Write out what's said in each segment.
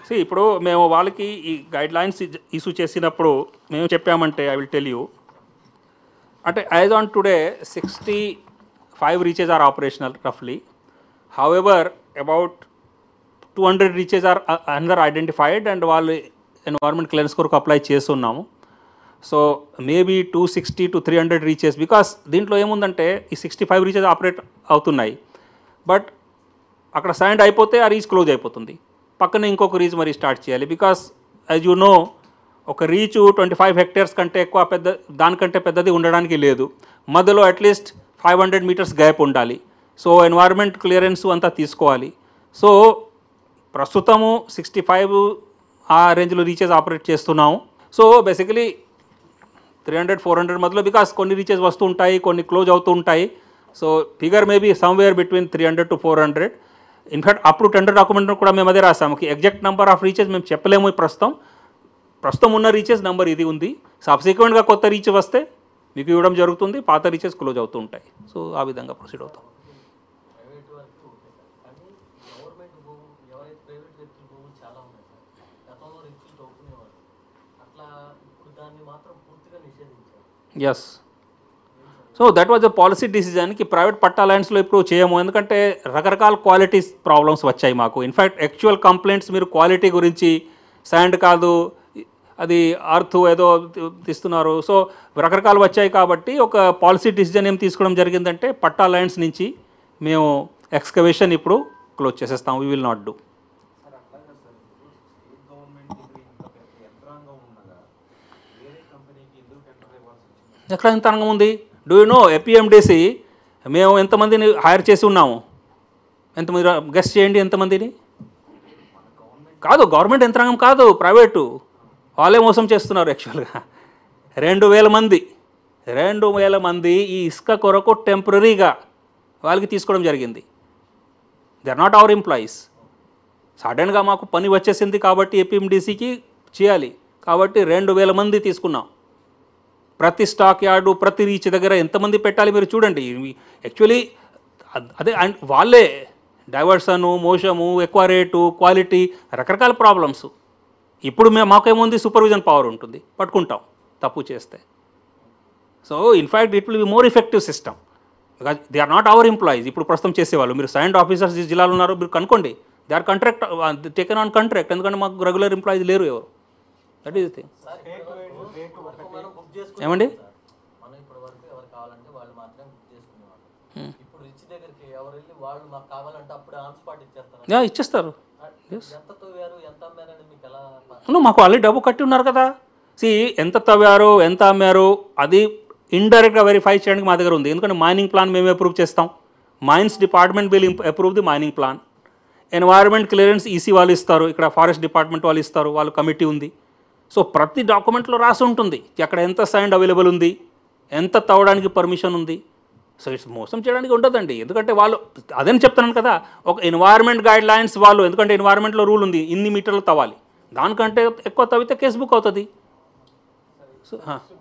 C ఇప్పుడు మేము వాళ్ళకి ఈ గైడ్ లైన్స్ ఇష్యూ చేసినప్పుడు మేము చెప్పామంటే ఐ విల్ టెల్ యూ అంటే as on today sixty five reaches are operational రఫ్లీ however about two hundred reaches are under identified and వాళ్ళు ఎన్వైర్మెంట్ క్లియరెన్స్ కొరకు అప్లై చేస్తున్నాము so maybe two sixty to three hundred reaches because దీంట్లో ఏముందంటే ఈ sixty five reaches operate అవుతున్నాయి but అక్కడ signed అయిపోతే ఆ రీచ్ క్లోజ్ అయిపోతుంది పక్కనే ఇంకొక రీచ్ మరి స్టార్ట్ చేయాలి బికాస్ యాజ్ యూ నో ఒక రీచ్ ట్వంటీ ఫైవ్ హెక్టేర్స్ కంటే ఎక్కువ పెద్ద దానికంటే పెద్దది ఉండడానికి లేదు మధ్యలో at least five hundred metres gap ఉండాలి సో ఎన్వైర్మెంట్ క్లియరెన్స్ అంతా తీసుకోవాలి సో ప్రస్తుతము సిక్స్టీ ఫైవ్ ఆ రేంజ్లో రీచెస్ ఆపరేట్ చేస్తున్నాము so basically three hundred four hundred మధ్యలో బికాస్ కొన్ని రీచెస్ వస్తూ ఉంటాయి కొన్ని క్లోజ్ అవుతూ ఉంటాయి so figure maybe somewhere between three hundred to four hundred in fact అప్పుడు టెండర్ డాక్యుమెంట్ కూడా మేము అదే రాసాము ఎగ్జాక్ట్ నెంబర్ ఆఫ్ రీచెస్ మేము చెప్పలేము ఈ ప్రస్తుతం ప్రస్తుతం ఉన్న రీచెస్ నెంబర్ ఇది ఉంది సబ్సిక్వెంట్గా కొత్త రీచ్ వస్తే మీకు ఇవ్వడం జరుగుతుంది పాత రీచెస్ క్లోజ్ అవుతూ ఉంటాయి సో ఆ విధంగా ప్రొసీడ్ అవుతాం ప్రైవేట్ వరకు ఓకే సార్ కానీ గవర్నమెంట్ భూము ఎవరైతే ప్రైవేట్ వ్యక్తుల భూములు చాలా ఉన్నాయి సార్ గతంలో రిచ్లు తోపుకునేవారు అట్లా ఇప్పుడు దాన్ని మాత్రం పూర్తిగా నిషేధించారు yes so that was a policy డిసిజన్కి ప్రైవేట్ పట్టా లైన్స్లో ఇప్పుడు చేయము ఎందుకంటే రకరకాల క్వాలిటీ ప్రాబ్లమ్స్ వచ్చాయి మాకు ఇన్ఫ్యాక్ట్ యాక్చువల్ కంప్లైంట్స్ మీరు క్వాలిటీ గురించి శాండ్ కాదు అది అర్త్ ఏదో తీ- తీస్తున్నారు సో రకరకాలు వచ్చాయి కాబట్టి ఒక పాలసీ డిసిజన్ ఏం తీసుకోవడం జరిగిందంటే పట్టా లైన్స్ నుంచి మేము ఎక్స్కవేషన్ ఇప్పుడు క్లోజ్ చేసేస్తాం we will not do sir అట్లాగా సార్ ఇప్పుడు స్టేట్ గవర్నమెంట్ దగ్గర ఇంత పెద్ద యంత్రాంగం ఉండగా వేరే కంపెనీకి ఎందుకు టెండర్ ఇవ్వాల్సి వచ్చింది ఎక్కడ ఎంత రంగం ఉంది డూ యూ నో ఎపిఎండిసి మేము ఎంతమందిని హైర్ చేసి ఉన్నాము ఎంతమంది గెస్ట్ చేయండి ఎంతమందిని కాదు గవర్నమెంట్ యంత్రాంగం కాదు ప్రైవేటు వాళ్ళే మోసం చేస్తున్నారు యాక్చువల్గా రెండు వేల మంది రెండు వేల మంది ఈ ఇసుక కొరకు టెంపరీగా వాళ్ళకి తీసుకోవడం జరిగింది they are not our employees సడన్గా మాకు పని వచ్చేసింది కాబట్టి ఏపీఎండిసికి చేయాలి కాబట్టి రెండు వేల మంది తీసుకున్నాం ప్రతి స్టాక్ యార్డు ప్రతి రీచ్ దగ్గర ఎంతమంది పెట్టాలి మీరు చూడండి యాక్చువల్లీ అదే అండ్ వాళ్ళే డైవర్సను మోసము ఎక్కువ రేటు క్వాలిటీ రకరకాల ప్రాబ్లమ్స్ ఇప్పుడు మేము మాకేముంది సూపర్విజన్ పవర్ ఉంటుంది పట్టుకుంటాం తప్పు చేస్తే so in fact it will be more effective system because they are not our employees ఇప్పుడు ప్రస్తుతం చేసేవాళ్ళు మీరు సైండ్ ఆఫీసర్స్ ఈ జిల్లాలో ఉన్నారు మీరు కనుక్కోండి they are contract taken on contract ఎందుకంటే మాకు రెగ్యులర్ ఎంప్లాయీస్ లేరు ఎవరు దట్ ఈస్ థింగ్ సార్ ఇప్పటి వరకు మనం బుక్ చేసుకునే ఏమండి? మనం ఇప్పటి వరకు ఎవరు కావాలంటే వాళ్ళు మాత్రమే బుక్ చేసుకునేవాళ్ళు ఇప్పుడు రిచ్ దగ్గరికి ఎవరు వెళ్ళి వాళ్ళు మాకు కావాలంటే అప్పుడే ఆన్ స్పాట్ ఇచ్చేస్తారు యా ఇచ్చేస్తారు ఎంత తవ్వారు ఎంత అమ్మారని మీకు ఎలా నువ్వు మాకు ఆల్రెడీ డబ్బు కట్టి ఉన్నారు కదా సి ఎంత తవ్వారు ఎంత అమ్మారు అది ఇండైరెక్ట్గా వెరిఫై చేయడానికి మా దగ్గర ఉంది ఎందుకంటే మైనింగ్ ప్లాన్ మేమే అప్రూవ్ చేస్తాం mines department will approve the mining plan environment clearance EC వాళ్ళు ఇస్తారు ఇక్కడ ఫారెస్ట్ డిపార్ట్మెంట్ వాళ్ళు ఇస్తారు వాళ్ళు కమిటీ ఉంది సో ప్రతి డాక్యుమెంట్లో రాసి ఉంటుంది అక్కడ ఎంత సైండ్ అవైలబుల్ ఉంది ఎంత తవ్వడానికి పర్మిషన్ ఉంది సో ఇట్స్ మోసం చేయడానికి ఉండదండి ఎందుకంటే వాళ్ళు అదని చెప్తున్నాను కదా ఒక ఎన్వైర్మెంట్ గైడ్ లైన్స్ వాళ్ళు ఎందుకంటే ఎన్వైర్మెంట్లో రూల్ ఉంది ఇన్ని మీటర్లు తవ్వాలి దానికంటే ఎక్కువ తవ్వితే కేసు బుక్ అవుతుంది సో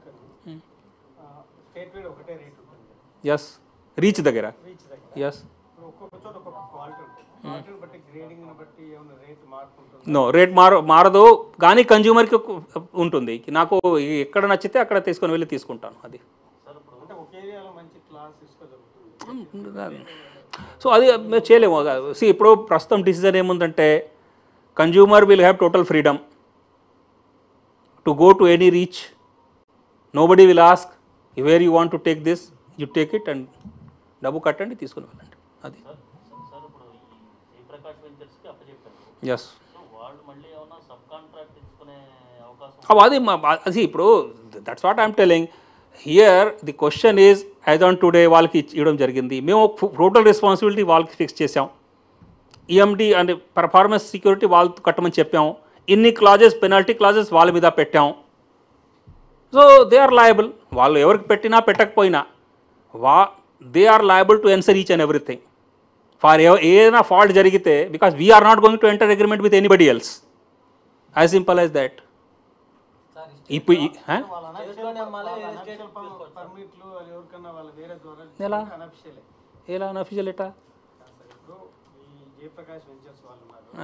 స్టేట్ వైడ్ ఒకటే రేట్ ఉంటుంది ఎస్ రీచ్ దగ్గర రీచ్ దగ్గర ఎస్ ఇప్పుడు ఒక్కొక్క చోట ఒక్కొక్క క్వాలిటీ ఉంటుంది క్వాలిటీని బట్టి గ్రేడింగ్ని బట్టి ఏమైనా రేట్ మార్పు ఉంటుంది నో రేట్ మార మారదు కానీ కన్జ్యూమర్కి ఉంటుంది నాకు ఎక్కడ నచ్చితే అక్కడ తీసుకొని వెళ్ళి తీసుకుంటాను అది అంటే ఒక ఏరియాలో మంచి క్లాస్ ఇసుక దొరుకుతుంది సో అది మేము చేయలేము సి ఇప్పుడు ప్రస్తుతం డిసిజన్ ఏముందంటే consumer will have total freedom to go to any reach nobody will ask where you want to take this you take it and డబ్బు కట్టండి తీసుకుని వెళ్ళండి అది సార్ సార్ ఇప్పుడు ఈ జయప్రకాష్ వెంచర్స్కి అప్పచెప్పారు ఎస్ సో వాళ్ళు మళ్ళీ ఏమైనా సబ్ కాంట్రాక్ట్ ఇచ్చుకునే అవకాశం అది మా- అది ఇప్పుడు that's what I'm telling here the question is as on today వాళ్ళకి ఇచ్చి- ఇవ్వడం జరిగింది మేము టోటల్ రెస్పాన్సిబిలిటీ వాళ్ళకి ఫిక్స్ చేసాం ఈఎండి అంటే పర్ఫార్మెన్స్ సెక్యూరిటీ వాళ్ళతో కట్టమని చెప్పాం ఇన్ని క్లాజెస్ పెనాల్టీ క్లాజెస్ వాళ్ళ మీద పెట్టాం సో దే ఆర్ లయబుల్ వాళ్ళు ఎవరికి పెట్టినా పెట్టకపోయినా వా they are liable to answer each and everything for ఏదైనా ఫాల్ట్ జరిగితే because we are not going to enter agreement with anybody else as simple as that sir ఇప్పుడు ఈ- హ? వాళ్ళ చేసుకొని అమ్మాలి, వేరే state అనఫిషియల్ తీసుకోవచ్చు. పర్మిట్లు అది ఎవరికన్నా వాళ్ళ వేరే ద్వారా ఎలా? అనఫిషియలే ఎలా అన్అఫీషియల్ ఎటా ఇప్పుడు ఈ జయప్రకాష్ వెంచర్స్ వాళ్ళు ఉన్నారు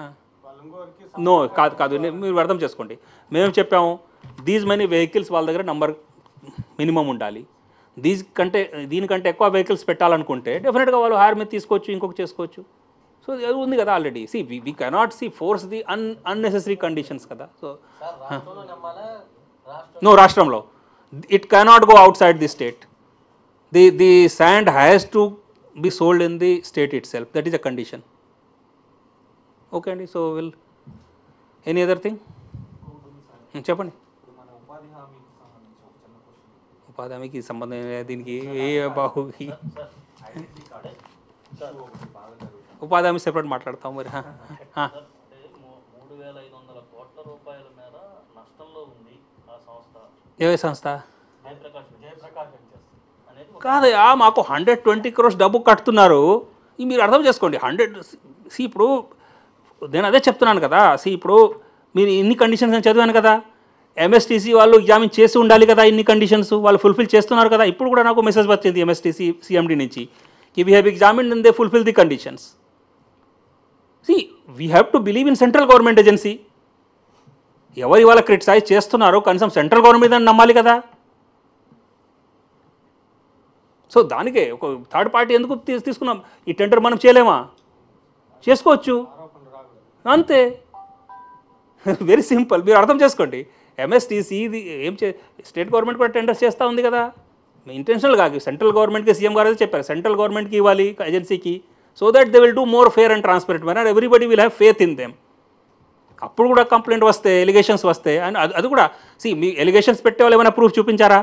వాళ్ళు ఇంకోరికి నో కాదు కాదు నే- మీరు అర్థం చేసుకోండి మేము చెప్పాము దీస్ మనీ వెహికల్స్ వాళ్ళ దగ్గర నంబర్ మినిమం ఉండాలి దీస్ కంటే దీనికంటే ఎక్కువ వెహికల్స్ పెట్టాలనుకుంటే డెఫినెట్గా వాళ్ళు హైర్ మీద తీసుకోవచ్చు ఇంకొక చేసుకోవచ్చు సో అది ఉంది కదా already C we cannot C force the an unnecessary conditions కదా సో సార్ రాష్ట్రంలో నమ్మాలా రాష్ట్రం నో రాష్ట్రంలో it cannot go out side the state the the sand has to be sold in the state it self that is a condition okay అండి so will any other thing చెప్పండి ఇప్పుడు మన ఉపాధి హామీకి సంబంధించి ఒక చిన్న క్వశ్చన్ ఉపాధి హామీకి సంబంధం ఏ- దీనికి ఏ బాహు ఐడెంటిటీ కార్డ్ ఇష్యూ ఒకటి బాగా జరుగుతుంది ఉపాధి హామీ సెపరేట్ మాట్లాడతాం మరి హా. హా. అంటే మూ- మూడు వేల ఐదు వందల కోట్ల రూపాయల మేర నష్టంలో ఉంది ఆ సంస్థ ఏ సంస్థ జయప్రకాష్ జయప్రకాష్ వెంచర్స్ అనేది ఒక కాదయా మాకు హండ్రెడ్ ట్వంటీ క్రోర్స్ డబ్బు కడుతున్నారు ఇది మీరు అర్థం చేసుకోండి హండ్రెడ్ సి ఇప్పుడు నేను అదే చెప్తున్నాను కదా సి ఇప్పుడు మీరు ఇన్ని కండిషన్స్ నేను చదివాను కదా ఎంఎస్టీసీ వాళ్ళు ఎగ్జామిన్ చేసి ఉండాలి కదా ఇన్ని కండిషన్స్ వాళ్ళు ఫుల్ఫిల్ చేస్తున్నారు కదా ఇప్పుడు కూడా నాకు మెసేజ్ వచ్చింది ఎంఎస్టీసీ సిఎండి నుంచి కి we have examine and they fulfil the conditions see we have to believe in central government agency ఎవరు ఇవాళ క్రిటిసైజ్ చేస్తున్నారో కనీసం సెంట్రల్ గవర్నమెంట్ అని నమ్మాలి కదా సో దానికే ఒక థర్డ్ పార్టీ ఎందుకు తీ- తీసుకున్నాం ఈ టెండర్ మనం చేయలేమా చేసుకోవచ్చు ఆరోపణలు రాకూడదు అంతే వెరీ సింపుల్ మీరు అర్థం చేసుకోండి ఎంఎస్టీసీ ఇది ఏం చే స్టేట్ గవర్నమెంట్ కూడా టెండర్స్ చేస్తూ ఉంది కదా ఇంటెన్షనల్ కాదు సెంట్రల్ గవర్నమెంట్కి సీఎం గారు అయితే చెప్పారు సెంట్రల్ గవర్నమెంట్కి ఇవ్వాలి ఏజెన్సీకి so that they will do more fair and transparent manner everybody will have faith in them అప్పుడు కూడా కంప్లైంట్ వస్తే ఎలిగేషన్స్ వస్తే అండ్ అది అది కూడా సి మీ ఎలిగేషన్స్ పెట్టే వాళ్ళు ఏమైనా ప్రూఫ్ చూపించారా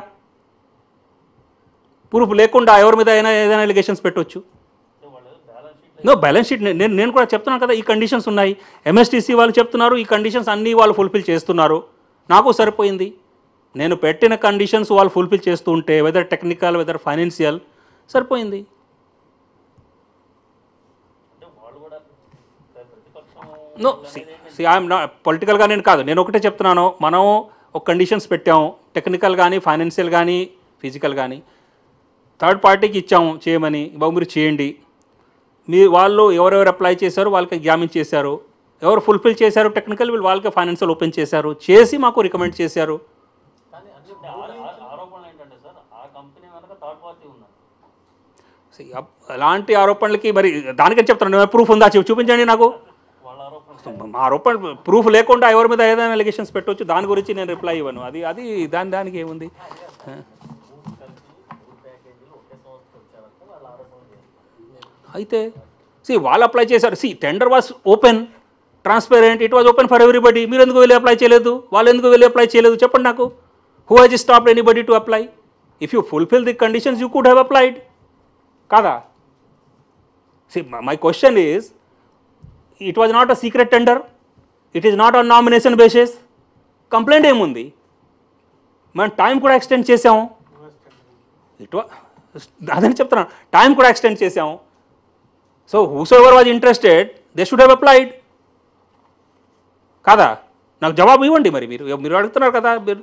ప్రూఫ్ లేకుండా ఎవరి మీద అయినా ఏదైనా ఎలిగేషన్స్ పెట్టవచ్చు అంటే వాళ్ళు balance sheet no balance sheet నే- నేను నేను కూడా చెప్తున్నాను కదా ఈ కండిషన్స్ ఉన్నాయి ఎంఎస్టీసీ వాళ్ళు చెప్తున్నారు ఈ కండిషన్స్ అన్నీ వాళ్ళు ఫుల్ఫిల్ చేస్తున్నారు నాకు సరిపోయింది నేను పెట్టిన కండిషన్స్ వాళ్ళు ఫుల్ఫిల్ చేస్తూ ఉంటే వెదర్ టెక్నికల్ వెదర్ ఫైనాన్షియల్ సరిపోయింది అంటే వాళ్ళు కూడా ప్రతిపక్షం నో సి సి ఐఎమ్ నా పొలిటికల్గా నేను కాదు నేను ఒకటే చెప్తున్నాను మనం ఒక కండిషన్స్ పెట్టాము టెక్నికల్ కానీ ఫైనాన్షియల్ కానీ ఫిజికల్ కానీ థర్డ్ పార్టీకి ఇచ్చాము చేయమని బాబు మీరు చేయండి మీ వాళ్ళు ఎవరెవరు అప్లై చేశారో వాళ్ళకి ఎగ్జామిన్ చేశారు ఎవరు ఫుల్ఫిల్ చేశారు టెక్నికల్ వీళ్ళు వాళ్ళకి ఫైనాన్షియల్ ఓపెన్ చేశారు చేసి మాకు రికమెండ్ చేశారు కానీ అన్ని ఆరో- ఆరో- ఆరోపణలు ఏంటంటే సార్ ఆ కంపెనీ వెనక థర్డ్ పార్టీ ఉన్నారు See, అప్- అలాంటి ఆరోపణలకి మరి దానికని చెప్తున్నాను ప్రూఫ్ ఉందా చూ- చూపించండి నాకు వాళ్ళ ఆరోపణలు మా ఆరోపణ ప్రూఫ్ లేకుండా ఎవరి మీద ఏదైనా ఎలిగేషన్స్ పెట్టవచ్చు దాని గురించి నేను రిప్లై ఇవ్వను అది అది దాని దానికి ఏముంది మూడు కలిపి మూడు ప్యాకేజీలు ఒకే సంస్థకు వచ్చారంటే వాళ్ళ ఆరోపణలు చేస్తారు అయితే సి వాళ్ళు అప్లై చేశారు see tender was open transparent it was open for everybody మీరు ఎందుకు వెళ్ళి అప్లై చేయలేదు వాళ్ళు ఎందుకు వెళ్ళి అప్లై చేయలేదు చెప్పండి నాకు who has stop anybody to apply if you fulfil the conditions you could have applied కాదా see my question is it was not a secret tender it is not on nomination basis complaint ఏముంది మనం time కూడా extend చేసాము it వా అదని చెప్తున్నాను time కూడా extend చేసాము so whoever was interested they should have applied కాదా నాకు జవాబు ఇవ్వండి మరి మీరు మీరు అడుగుతున్నారు కదా మీరు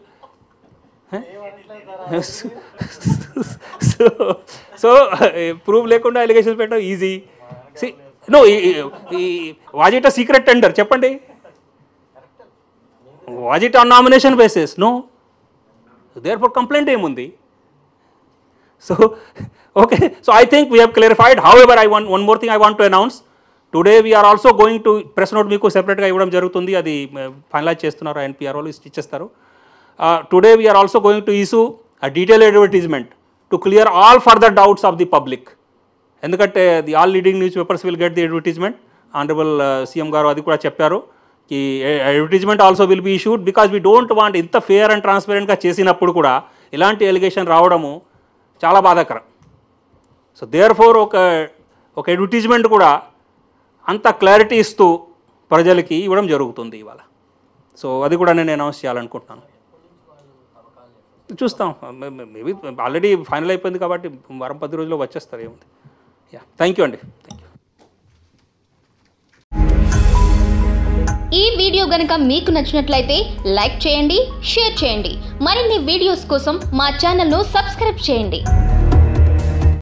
సో సో ప్రూఫ్ లేకుండా ఎలిగేషన్స్ పెట్టడం easy see no was it a secret tender చెప్పండి was it on nomination basis no there for complaint ఏముంది So, okay, so I think we have clarified. However, I want one more thing I want to announce. Today we are also going to press note మీకు సెపరేట్గా ఇవ్వడం జరుగుతుంది అది finalise చేస్తున్నారు NPR వాళ్ళు ఇచ్చేస్తారు today we are also going to issue a detail advertisement to clear all further doubts of the public ఎందుకంటే the all leading newspapers will get the advertisement honourable CM గారు అది కూడా చెప్పారు ఈ advertisement also will be issued because we don't want ఇంత fair and ట్రాన్స్పరెంట్గా చేసినప్పుడు కూడా ఇలాంటి ఎలిగేషన్ రావడము చాలా బాధాకరం సో దేర్ ఫోర్ ఒక ఒక అడ్వర్టైజ్మెంట్ కూడా అంత క్లారిటీ ఇస్తూ ప్రజలకి ఇవ్వడం జరుగుతుంది ఇవాళ సో అది కూడా నేను అనౌన్స్ చేయాలనుకుంటున్నాను చూస్తాం మేబీ ఆల్రెడీ ఫైనల్ అయిపోయింది కాబట్టి వారం పది రోజుల్లో వచ్చేస్తారు ఏముంది యా థ్యాంక్ యూ అండి థ్యాంక్ యూ ఈ వీడియో గనుక మీకు నచ్చినట్లయితే లైక్ చేయండి షేర్ చేయండి మరిన్ని వీడియోస్ కోసం మా ఛానల్ను సబ్స్క్రైబ్ చేయండి